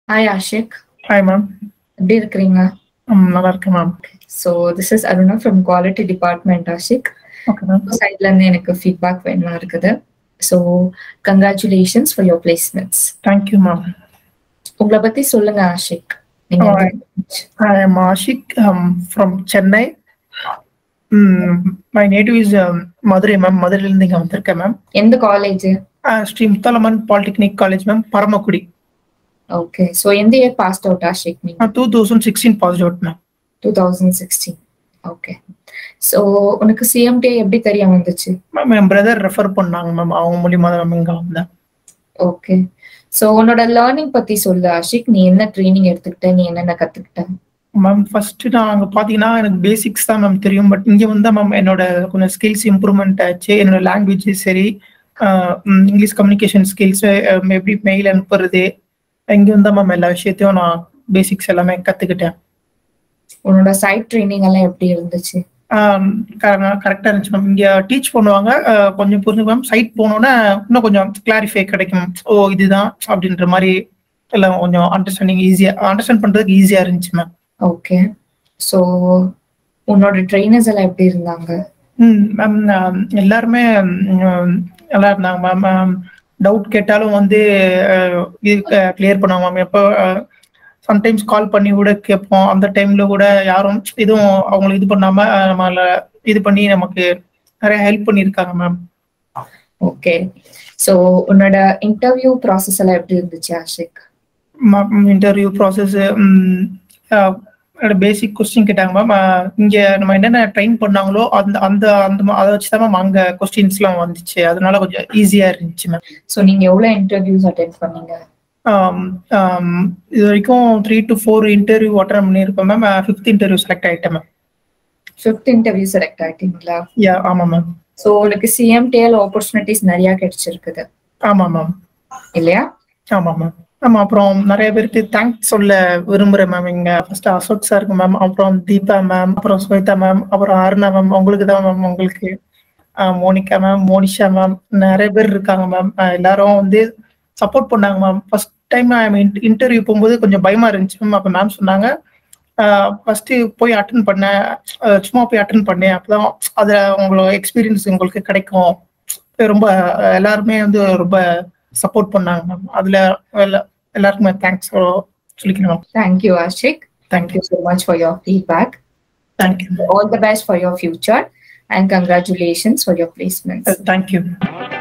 Hi Ashiq hi ma'am எப்படி இருக்கிறீங்க நல்லா இருக்கேன் ma'am so this is Aruna from quality department Ashiq okay ma'am சைட்ல இருந்து எனக்கு ஃபீட்பேக் வேணுமா இருக்குது so congratulations for your placements thank you ma'am உங்களை பத்தி சொல்லுங்க ஆஷிக் நீங்க Alright. I am Ashiq from Chennai my native is Madurai ma'am மதுரையிலேருந்து இங்கே வந்திருக்கேன் மேம் எந்த college Sri Muthalamman polytechnic college ma'am Paramakudi okay so எந்த இயர் பாஸ்ட் அவுட் ஆஷிக் நீங்க two thousand sixteen pass out ma'am two thousand sixteen okay so உனக்கு சிஎம்டி எப்படி தெரிய வந்துச்சு மேம் என் பிரதர் ரெஃபர் பண்ணாங்க மேம் அவங்க மூலியமாக தான் மேம் இங்கே வந்தேன் ஓகே ஸோ உன்னோட லேர்னிங் பத்தி சொல்லு ஆஷிக் நீ என்ன ட்ரைனிங் எடுத்துக்கிட்ட நீ என்னென்ன கத்துக்கிட்ட மேம் ஃபர்ஸ்ட் நான் அங்கே பார்த்தீங்கன்னா எனக்கு பேசிக்ஸ் தான் மேம் தெரியும் பட் இங்கே வந்தால் மேம் என்னோட கொஞ்சம் ஸ்கில்ஸ் இம்ப்ரூவ்மெண்ட் ஆச்சு என்னோட லாங்குவேஜ் சரி ஆஹ் உம் இங்கிலீஷ் கம்யூனிகேஷன் ஸ்கில்ஸ் எப்படி மெயில் அனுப்புறது இங்கே வந்தால் மேம் எல்லா விஷயத்தையும் நான் பேசிக்ஸ் எல்லாமே கற்றுக்கிட்டேன் உன்னோட சைட் ட்ரைனிங் எல்லாம் எப்படி இருந்துச்சு கரெக்டாக இருந்துச்சு மேம் இங்கே டீச் பண்ணுவாங்க ஆஹ் கொஞ்சம் புரிஞ்சு மேம் சைட் போனோன்னே இன்னும் கொஞ்சம் கிளாரிஃபை கிடைக்கும் ஓ இதுதான் அப்படின்ற மாதிரி எல்லாம் கொஞ்சம் அண்டர்ஸ்டாண்டிங் ஈஸியாக அண்டர்ஸ்டாண்ட் பண்ணுறதுக்கு ஈஸியாக இருந்துச்சு மேம் ஓகே ஸோ உன்னோட ட்ரைனர்ஸ் எல்லாம் எப்படி இருந்தாங்க ம் மேம் எல்லாருமே ம், நல்லா இருந்தாங்க மேம் டவுட் கேட்டாலும் வந்து அஹ், இது கிளியர் பண்ணுவாங்க மேம் எப்போ சம்டைம்ஸ் கால் பண்ணி கூட கேட்போம் அந்த டைம்ல கூட யாரும் எதுவும் அவங்களுக்கு இது பண்ணாம அஹ், நம்மள இது பண்ணி நமக்கு நிறைய ஹெல்ப் பண்ணியிருக்காங்க மேம் ஓகே ஸோ உன்னோட இன்டர்வியூ ப்ராசஸ் எல்லாம் எப்படி இருந்துச்சு Ashiq interview process basic question கேட்டாங்க மேம் இங்க நம்ம என்னென்ன ட்ரெயின் பண்ணாங்களோ அந்த அந்த அந்த மா- அதை வச்சு தான் மேம் அங்க கொஸ்டின்ஸ்லாம் வந்துச்சு அதனால கொஞ்சம் ஈஸியா இருந்துச்சு மேம் ஸோ நீங்க எவ்வளோ இன்டர்வியூஸ் அட்டென்ட் பண்ணீங்க ஆம், ஆம், இது வரைக்கும் three to four interview attend பண்ணியிருக்கோம் மேம் ஃபிஃப்த் இன்டர்வியூ செலக்ட் ஆயிட்டேன் மேம் ஃபிஃப்த் இன்டர்வியூ செலக்ட் ஆயிட்டீங்களா யா ஆமாம் மேம் ஸோ உனக்கு சிஎம்டிஎல் ஆப்பர்ச்சுனிட்டிஸ் நிறைய கிடைச்சிருக்குது ஆமாம் மேம் இல்லையா ஆமாம் மேம் ஆமாம் அப்புறம் நிறைய பேருக்கு தேங்க்ஸ் சொல்ல விரும்புகிறேன் மேம் இங்கே ஃபர்ஸ்ட் அசோக் சாருக்கு மேம் அப்புறம் தீபா மேம் அப்புறம் ஸ்வேதா மேம் அப்புறம் அருணா மேம் உங்களுக்கு தான் மேம் உங்களுக்கு ஆஹ், மோனிகா மேம் மோனிஷா மேம் நிறைய பேர் இருக்காங்க மேம் எல்லாரும் வந்து சப்போர்ட் பண்ணாங்க மேம் ஃபர்ஸ்ட் டைம் இன்டர்வியூ போகும்போது கொஞ்சம் பயமா இருந்துச்சு மேம் அப்போ மேம் சொன்னாங்க ஃபர்ஸ்ட் போய் அட்டன் பண்ணேன் ஆஹ், சும்மா போய் அட்டன் பண்ணேன் அப்பதான் அதுல உங்களோட எக்ஸ்பீரியன்ஸ் உங்களுக்கு கிடைக்கும் ரொம்ப ஆஹ், எல்லாருமே வந்து ரொம்ப சப்போர்ட் பண்ணாங்க மேம் அதுல எல்லா- எல்லாருக்குமே தேங்க்ஸ் சொல்லிக்கிறேன் ma'am thank you Ashiq thank you so much for your feedback thank you all the best for your future and congratulations for your placements thank you